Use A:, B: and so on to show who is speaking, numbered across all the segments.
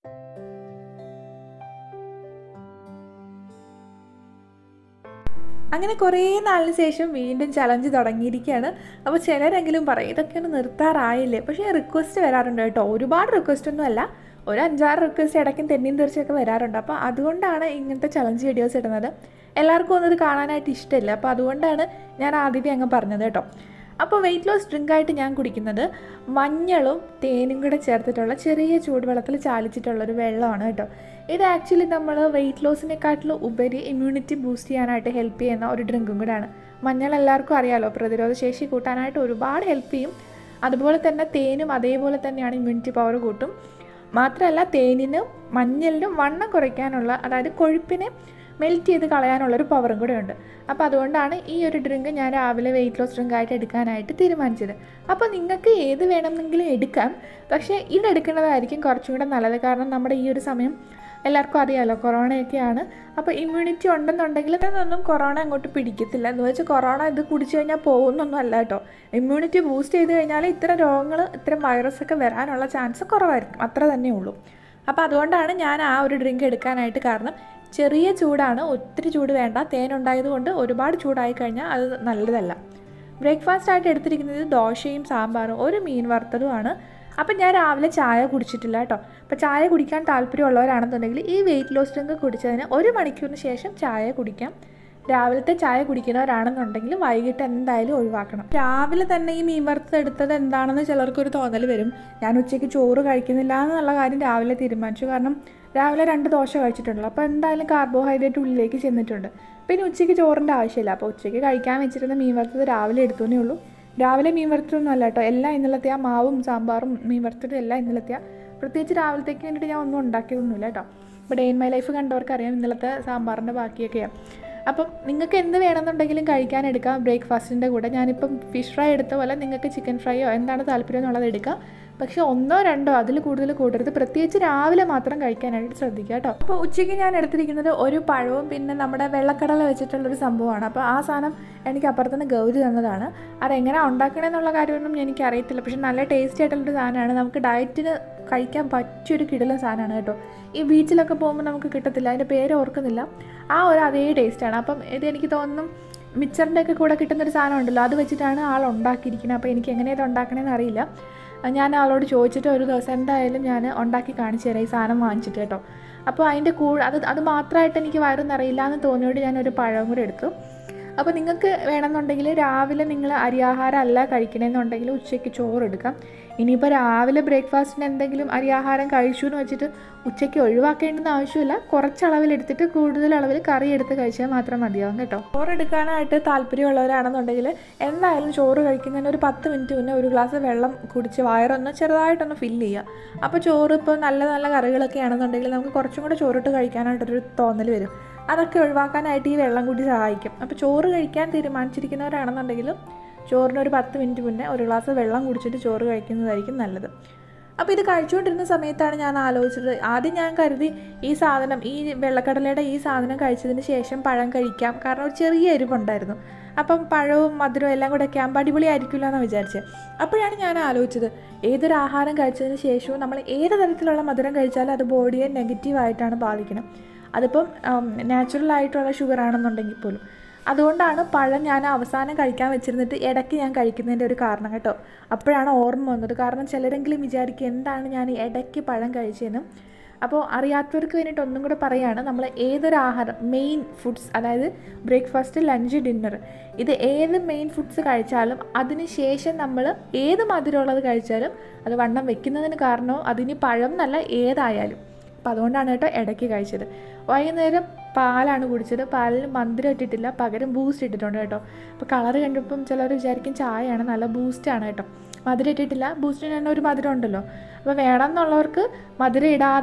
A: അങ്ങനെ കുറേ നാളിന് ശേഷം വീണ്ടും ചലഞ്ച് തുടങ്ങിയിരിക്കുകയാണ് അപ്പോൾ ചിലരെങ്കിലും പറയും ഇതൊക്കെ ഒന്ന് നിർത്താറായില്ലേ പക്ഷേ റിക്വസ്റ്റ് വരാറുണ്ട് കേട്ടോ ഒരുപാട് റിക്വസ്റ്റ് ഒന്നും അല്ല ഒരു അഞ്ചാറ് റിക്വസ്റ്റ് ഇടയ്ക്കും തെന്നിയും തീർച്ചയൊക്കെ വരാറുണ്ട് അപ്പോൾ അതുകൊണ്ടാണ് ഇങ്ങനത്തെ ചലഞ്ച് വീഡിയോസ് ഇടുന്നത് എല്ലാവർക്കും ഒന്നും ഇത് കാണാനായിട്ട് ഇഷ്ടമില്ല അപ്പോൾ അതുകൊണ്ടാണ് ഞാൻ ആദ്യമേ അങ്ങ് പറഞ്ഞത് കേട്ടോ അപ്പോൾ വെയിറ്റ് ലോസ് ഡ്രിങ്കായിട്ട് ഞാൻ കുടിക്കുന്നത് മഞ്ഞളും തേനും കൂടെ ചേർത്തിട്ടുള്ള ചെറിയ ചൂടുവെള്ളത്തിൽ ചാലിച്ചിട്ടുള്ള ഒരു വെള്ളമാണ് കേട്ടോ ഇത് ആക്ച്വലി നമ്മൾ വെയിറ്റ് ലോസിനെക്കാട്ടിലും ഉപരി ഇമ്മ്യൂണിറ്റി ബൂസ്റ്റ് ചെയ്യാനായിട്ട് ഹെൽപ്പ് ചെയ്യുന്ന ഒരു ഡ്രിങ്കും കൂടെയാണ് മഞ്ഞൾ എല്ലാവർക്കും അറിയാലോ പ്രതിരോധ ശേഷി കൂട്ടാനായിട്ട് ഒരുപാട് ഹെൽപ്പ് ചെയ്യും അതുപോലെ തന്നെ തേനും അതേപോലെ തന്നെയാണ് ഇമ്മ്യൂണിറ്റി പവർ കൂട്ടും മാത്രമല്ല തേനിനും മഞ്ഞളിനും വണ്ണം കുറയ്ക്കാനുള്ള അതായത് കൊഴുപ്പിനെ മെൽറ്റ് ചെയ്ത് കളയാനുള്ളൊരു പവറും കൂടെ ഉണ്ട് അപ്പോൾ അതുകൊണ്ടാണ് ഈ ഒരു ഡ്രിങ്ക് ഞാൻ രാവിലെ വെയിറ്റ് ലോസ് ഡ്രിങ്ക് ആയിട്ട് എടുക്കാനായിട്ട് തീരുമാനിച്ചത് അപ്പോൾ നിങ്ങൾക്ക് ഏത് വേണമെന്നെങ്കിലും എടുക്കാം പക്ഷേ ഇതെടുക്കുന്നതായിരിക്കും കുറച്ചും കൂടെ നല്ലത് കാരണം നമ്മുടെ ഈ ഒരു സമയം എല്ലാവർക്കും അറിയാമല്ലോ കൊറോണയൊക്കെയാണ് അപ്പോൾ ഇമ്മ്യൂണിറ്റി ഉണ്ടെന്നുണ്ടെങ്കിൽ ഇതൊന്നും കൊറോണ അങ്ങോട്ട് പിടിക്കത്തില്ല എന്ന് വെച്ചാൽ കൊറോണ ഇത് കുടിച്ചു കഴിഞ്ഞാൽ പോകുന്നൊന്നും അല്ല കേട്ടോ ഇമ്മ്യൂണിറ്റി ബൂസ്റ്റ് ചെയ്ത് കഴിഞ്ഞാൽ ഇത്തരം രോഗങ്ങൾ ഇത്തരം വൈറസ് ഒക്കെ വരാനുള്ള ചാൻസ് കുറവായിരിക്കും അത്ര തന്നെ ഉള്ളൂ അപ്പോൾ അതുകൊണ്ടാണ് ഞാൻ ആ ഒരു ഡ്രിങ്ക് എടുക്കാനായിട്ട് കാരണം ചെറിയ ചൂടാണ് ഒത്തിരി ചൂട് വേണ്ട തേനുണ്ടായതുകൊണ്ട് ഒരുപാട് ചൂടായി കഴിഞ്ഞാൽ അത് നല്ലതല്ല ബ്രേക്ക്ഫാസ്റ്റ് ആയിട്ട് എടുത്തിരിക്കുന്നത് ദോശയും സാമ്പാറും ഒരു മീൻ വറുത്തതുമാണ് അപ്പം ഞാൻ രാവിലെ ചായ കുടിച്ചിട്ടില്ല കേട്ടോ അപ്പോൾ ചായ കുടിക്കാൻ താല്പര്യമുള്ളവരാണെന്നുണ്ടെങ്കിൽ ഈ വെയിറ്റ് ലോസ് ഡ്രിങ്ക് കുടിച്ചതിന് ഒരു മണിക്കൂറിന് ശേഷം ചായ കുടിക്കാം രാവിലത്തെ ചായ കുടിക്കുന്നവരാണെന്നുണ്ടെങ്കിൽ വൈകിട്ട് എന്തായാലും ഒഴിവാക്കണം രാവിലെ തന്നെ ഈ മീൻ വറുത്തത് എടുത്തത് എന്താണെന്ന് ചിലർക്കൊരു തോന്നൽ വരും ഞാൻ ഉച്ചയ്ക്ക് ചോറ് കഴിക്കുന്നില്ല എന്നുള്ള കാര്യം രാവിലെ തീരുമാനിച്ചു കാരണം രാവിലെ രണ്ട് ദോശ കഴിച്ചിട്ടുണ്ടല്ലോ അപ്പോൾ എന്തായാലും കാർബോഹൈഡ്രേറ്റ് ഉള്ളിലേക്ക് ചെന്നിട്ടുണ്ട് പിന്നെ ഉച്ചയ്ക്ക് ചോറിൻ്റെ ആവശ്യമില്ല അപ്പോൾ ഉച്ചയ്ക്ക് കഴിക്കാൻ വെച്ചിരുന്ന മീൻ വറുത്തത് രാവിലെ എടുത്തേ ഉള്ളൂ രാവിലെ മീൻ വറുത്തതൊന്നും അല്ല കേട്ടോ എല്ലാം ഇന്നലത്തെ ആ മാവും സാമ്പാറും മീൻ വറുത്തതും എല്ലാം ഇന്നലത്തെ പ്രത്യേകിച്ച് രാവിലത്തേക്ക് വേണ്ടിയിട്ട് ഞാൻ ഒന്നും ഉണ്ടാക്കിയതൊന്നുമില്ല കേട്ടോ ഇപ്പോൾ ഡേ ഇൻ മൈ ലൈഫ് കണ്ടവർക്കറിയാം ഇന്നലത്തെ സാമ്പാറിൻ്റെ ബാക്കിയൊക്കെയാണ് അപ്പം നിങ്ങൾക്ക് എന്ത് വേണമെന്നുണ്ടെങ്കിലും കഴിക്കാൻ എടുക്കാം ബ്രേക്ക്ഫാസ്റ്റിൻ്റെ കൂടെ ഞാനിപ്പം ഫിഷ് ഫ്രൈ എടുത്ത പോലെ നിങ്ങൾക്ക് ചിക്കൻ ഫ്രൈയോ എന്താണ് താല്പര്യം എന്നുള്ളത് എടുക്കാം പക്ഷേ ഒന്നോ രണ്ടോ അതിൽ കൂടുതൽ കൂട്ടരുത് പ്രത്യേകിച്ച് രാവിലെ മാത്രം കഴിക്കാനായിട്ട് ശ്രദ്ധിക്കുക കേട്ടോ അപ്പോൾ ഉച്ചയ്ക്ക് ഞാൻ എടുത്തിരിക്കുന്നത് ഒരു പഴവും പിന്നെ നമ്മുടെ വെള്ളക്കടല വെച്ചിട്ടുള്ളൊരു സംഭവമാണ് അപ്പോൾ ആ സാധനം എനിക്ക് അപ്പുറത്തുനിന്ന് ഗൗരി തന്നതാണ് അതെങ്ങനെ ഉണ്ടാക്കണമെന്നുള്ള കാര്യമൊന്നും എനിക്ക് അറിയത്തില്ല പക്ഷെ നല്ല ടേസ്റ്റി ആയിട്ടുള്ളൊരു സാധനമാണ് നമുക്ക് ഡയറ്റിന് കഴിക്കാൻ പറ്റിയൊരു കിടലൻ സാധനമാണ് കേട്ടോ ഈ ബീച്ചിലൊക്കെ പോകുമ്പോൾ നമുക്ക് കിട്ടത്തില്ല അതിൻ്റെ പേര് ഓർക്കുന്നില്ല ആ ഒരു അതേ ടേസ്റ്റാണ് അപ്പം ഇത് എനിക്ക് തോന്നുന്നു മിച്ചറിൻ്റെ ഒക്കെ കൂടെ കിട്ടുന്നൊരു സാധനം ഉണ്ടല്ലോ അത് വെച്ചിട്ടാണ് ആൾ ഉണ്ടാക്കിയിരിക്കുന്നത് അപ്പോൾ എനിക്ക് എങ്ങനെ ഇത് ഉണ്ടാക്കണമെന്ന് അറിയില്ല ഞാൻ ആളോട് ചോദിച്ചിട്ട് ഒരു ദിവസം എന്തായാലും ഞാൻ ഉണ്ടാക്കി കാണിച്ചു തരാം ഈ സാധനം വാങ്ങിച്ചിട്ട് കേട്ടോ അപ്പോൾ അതിൻ്റെ കൂടെ അത് അത് മാത്രമായിട്ട് എനിക്ക് വയറൊന്നറിയില്ല എന്ന് തോന്നിയോണ്ട് ഞാനൊരു പഴം കൂടെ എടുത്തു അപ്പോൾ നിങ്ങൾക്ക് വേണമെന്നുണ്ടെങ്കിൽ രാവിലെ നിങ്ങൾ അരിയാഹാരം അല്ല കഴിക്കണമെന്നുണ്ടെങ്കിൽ ഉച്ചയ്ക്ക് ചോറ് എടുക്കാം ഇനിയിപ്പോൾ രാവിലെ ബ്രേക്ക്ഫാസ്റ്റിന് എന്തെങ്കിലും അരിയാഹാരം കഴിച്ചു എന്ന് വെച്ചിട്ട് ഉച്ചയ്ക്ക് ഒഴിവാക്കേണ്ടെന്ന് ആവശ്യമില്ല കുറച്ച് അളവിലെടുത്തിട്ട് കൂടുതൽ അളവിൽ കറി എടുത്ത് കഴിച്ചാൽ മാത്രം മതിയാവും കേട്ടോ ചോറ് എടുക്കാനായിട്ട് താല്പര്യമുള്ളവരാണെന്നുണ്ടെങ്കിൽ എന്തായാലും ചോറ് കഴിക്കുന്നതിന് ഒരു പത്ത് മിനിറ്റ് മുന്നേ ഒരു ഗ്ലാസ് വെള്ളം കുടിച്ച് വയറൊന്ന് ചെറുതായിട്ടൊന്ന് ഫില്ല് ചെയ്യുക അപ്പോൾ ചോറ് ഇപ്പോൾ നല്ല നല്ല കറികളൊക്കെ ആണെന്നുണ്ടെങ്കിൽ നമുക്ക് കുറച്ചും കൂടെ ചോറിട്ട് കഴിക്കാനായിട്ടൊരു തോന്നൽ വരും അതൊക്കെ ഒഴിവാക്കാനായിട്ട് ഈ വെള്ളം കൂടി സഹായിക്കും അപ്പോൾ ചോറ് കഴിക്കാൻ തീരുമാനിച്ചിരിക്കുന്നവരാണെന്നുണ്ടെങ്കിലും ചോറിന് ഒരു പത്ത് മിനിറ്റ് മുന്നേ ഒരു ഗ്ലാസ് വെള്ളം കുടിച്ചിട്ട് ചോറ് കഴിക്കുന്നതായിരിക്കും നല്ലത് അപ്പോൾ ഇത് കഴിച്ചുകൊണ്ടിരുന്ന സമയത്താണ് ഞാൻ ആലോചിച്ചത് ആദ്യം ഞാൻ കരുതി ഈ സാധനം ഈ വെള്ളക്കടലയുടെ ഈ സാധനം കഴിച്ചതിന് ശേഷം പഴം കഴിക്കാം കാരണം ഒരു ചെറിയ എരിവുണ്ടായിരുന്നു അപ്പം പഴവും മധുരവും എല്ലാം കൂടെ ഒക്കെ ആകുമ്പോൾ അടിപൊളിയായിരിക്കില്ല എന്ന് വിചാരിച്ചത് അപ്പോഴാണ് ഞാൻ ആലോചിച്ചത് ഏതൊരു ആഹാരം കഴിച്ചതിന് ശേഷവും നമ്മൾ ഏത് തരത്തിലുള്ള മധുരം കഴിച്ചാലും അത് ബോഡിയെ നെഗറ്റീവായിട്ടാണ് ബാധിക്കണം അതിപ്പം നാച്ചുറൽ ആയിട്ടുള്ള ഷുഗർ ആണെന്നുണ്ടെങ്കിൽ പോലും അതുകൊണ്ടാണ് പഴം ഞാൻ അവസാനം കഴിക്കാൻ വെച്ചിരുന്നിട്ട് ഇടയ്ക്ക് ഞാൻ കഴിക്കുന്നതിൻ്റെ ഒരു കാരണം കേട്ടോ അപ്പോഴാണ് ഓർമ്മ വന്നത് കാരണം ചിലരെങ്കിലും വിചാരിക്കും എന്താണ് ഞാൻ ഇടയ്ക്ക് പഴം കഴിച്ചതെന്നും അപ്പോൾ അറിയാത്തവർക്ക് വേണ്ടിയിട്ട് ഒന്നും കൂടെ പറയുകയാണ് നമ്മൾ ഏതൊരു ആഹാരം മെയിൻ ഫുഡ്സ് അതായത് ബ്രേക്ക്ഫാസ്റ്റ് ലഞ്ച് ഡിന്നർ ഇത് ഏത് മെയിൻ ഫുഡ്സ് കഴിച്ചാലും അതിന് ശേഷം നമ്മൾ ഏത് മധുരമുള്ളത് കഴിച്ചാലും അത് വണ്ണം വെക്കുന്നതിന് കാരണവും അതിന് പഴം എന്നല്ല ഏതായാലും അപ്പോൾ അതുകൊണ്ടാണ് കേട്ടോ ഇടയ്ക്ക് കഴിച്ചത് വൈകുന്നേരം പാലാണ് കുടിച്ചത് പാലിന് മധുരം ഇട്ടിട്ടില്ല പകരം ബൂസ്റ്റ് ഇട്ടിട്ടുണ്ട് കേട്ടോ അപ്പോൾ കളറ് കണ്ടപ്പം ചിലർ വിചാരിക്കും ചായയാണ് നല്ല ബൂസ്റ്റാണ് കേട്ടോ മധുരം ഇട്ടിട്ടില്ല ബൂസ്റ്റിന് തന്നെ ഒരു മധുരം ഉണ്ടല്ലോ അപ്പോൾ വേണമെന്നുള്ളവർക്ക് മധുരം ഇടാതെ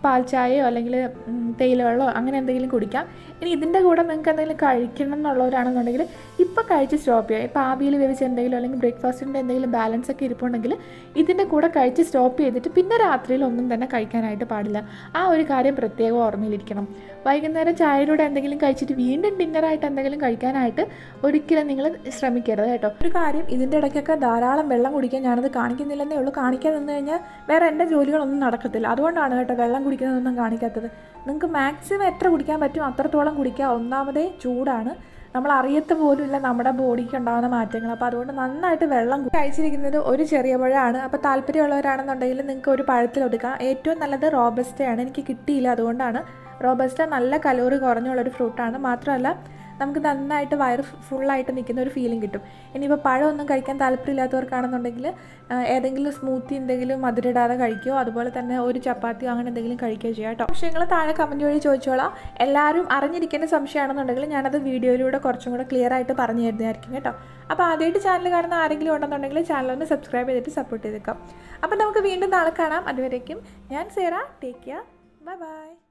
A: പാൽ ചായയോ അല്ലെങ്കിൽ ഉം, തേയില വെള്ളമോ അങ്ങനെ എന്തെങ്കിലും കുടിക്കാം ഇനി ഇതിൻ്റെ കൂടെ നിങ്ങൾക്ക് എന്തെങ്കിലും കഴിക്കണം എന്നുള്ളവരാണെന്നുണ്ടെങ്കിൽ ഇപ്പോൾ കഴിച്ച് സ്റ്റോപ്പ് ചെയ്യുക ഇപ്പോൾ ആവിയിൽ വേവിച്ച എന്തെങ്കിലും അല്ലെങ്കിൽ ബ്രേക്ക്ഫാസ്റ്റിൻ്റെ എന്തെങ്കിലും ബാലൻസ് ഒക്കെ ഇരിപ്പുണ്ടെങ്കിൽ ഇതിൻ്റെ കൂടെ കഴിച്ച് സ്റ്റോപ്പ് ചെയ്തിട്ട് പിന്നെ രാത്രിയിൽ ഒന്നും തന്നെ കഴിക്കാനായിട്ട് പാടില്ല ആ ഒരു കാര്യം പ്രത്യേകം ഓർമ്മയിലിരിക്കണം വൈകുന്നേരം ചായയിലൂടെ എന്തെങ്കിലും കഴിച്ചിട്ട് വീണ്ടും ഡിന്നറായിട്ട് എന്തെങ്കിലും കഴിക്കാനായിട്ട് ഒരിക്കലും നിങ്ങൾ ശ്രമിക്കരുത് കേട്ടോ ഒരു കാര്യം ഇതിൻ്റെ ഇടയ്ക്കൊക്കെ ധാരാളം വെള്ളം കുടിക്കാൻ ഞാനത് കാണിക്കുന്നില്ലെന്നേ ഉള്ളൂ കാണിക്കാൻ നിന്ന് കഴിഞ്ഞാൽ വേറെ എൻ്റെ ജോലികളൊന്നും നടക്കത്തില്ല അതുകൊണ്ടാണ് കേട്ടോ വെള്ളം കുടിക്കുന്നതൊന്നും കാണിക്കാത്തത് നിങ്ങൾക്ക് മാക്സിമം എത്ര കുടിക്കാൻ പറ്റും അത്രത്തോളം കുടിക്കുക ഒന്നാമതേ ചൂടാണ് നമ്മൾ അറിയത്ത പോലുമില്ല നമ്മുടെ ബോഡിക്ക് ഉണ്ടാകുന്ന മാറ്റങ്ങൾ അപ്പോൾ അതുകൊണ്ട് നന്നായിട്ട് വെള്ളം കുടി- കഴിച്ചിരിക്കുന്നത് ഒരു ചെറിയ പഴമാണ് അപ്പോൾ താല്പര്യമുള്ളവരാണെന്നുണ്ടെങ്കിൽ നിങ്ങൾക്ക് ഒരു പഴത്തിലൊതുക്കാം ഏറ്റവും നല്ലത് റോബസ്റ്റയാണ് എനിക്ക് കിട്ടിയില്ല അതുകൊണ്ടാണ് റോബസ്റ്റ നല്ല കലോറി കുറഞ്ഞുള്ളൊരു ഫ്രൂട്ടാണ് മാത്രമല്ല നമുക്ക് നന്നായിട്ട് വയറ് ഫുള്ളായിട്ട് നിൽക്കുന്ന ഒരു ഫീലിംഗ് കിട്ടും ഇനിയിപ്പോൾ പഴമൊന്നും കഴിക്കാൻ താല്പര്യമില്ലാത്തവർക്കാണെന്നുണ്ടെങ്കിൽ ആ, ഏതെങ്കിലും സ്മൂത്തി എന്തെങ്കിലും മധുരിടാതെ കഴിക്കുകയോ അതുപോലെ തന്നെ ഒരു ചപ്പാത്തിയോ അങ്ങനെ എന്തെങ്കിലും കഴിക്കുകയോ ചെയ്യാം കേട്ടോ പക്ഷേ നിങ്ങൾ താഴെ കമൻറ്റ് വഴി ചോദിച്ചോളാം എല്ലാവരും അറിഞ്ഞിരിക്കേണ്ട സംശയമാണെന്നുണ്ടെങ്കിൽ ഞാനത് വീഡിയോയിലൂടെ കുറച്ചും കൂടെ ക്ലിയർ ആയിട്ട് പറഞ്ഞു തരുന്നതായിരിക്കും കേട്ടോ അപ്പോൾ ആദ്യമായിട്ട് ചാനൽ കാണുന്ന ആരെങ്കിലും ഉണ്ടെന്നുണ്ടെങ്കിൽ ചാനൽ ഒന്ന് സബ്സ്ക്രൈബ് ചെയ്തിട്ട് സപ്പോർട്ട് ചെയ്തേക്കാം അപ്പോൾ നമുക്ക് വീണ്ടും നാളെ കാണാം അതുവരേക്കും ഞാൻ Sera take care bye by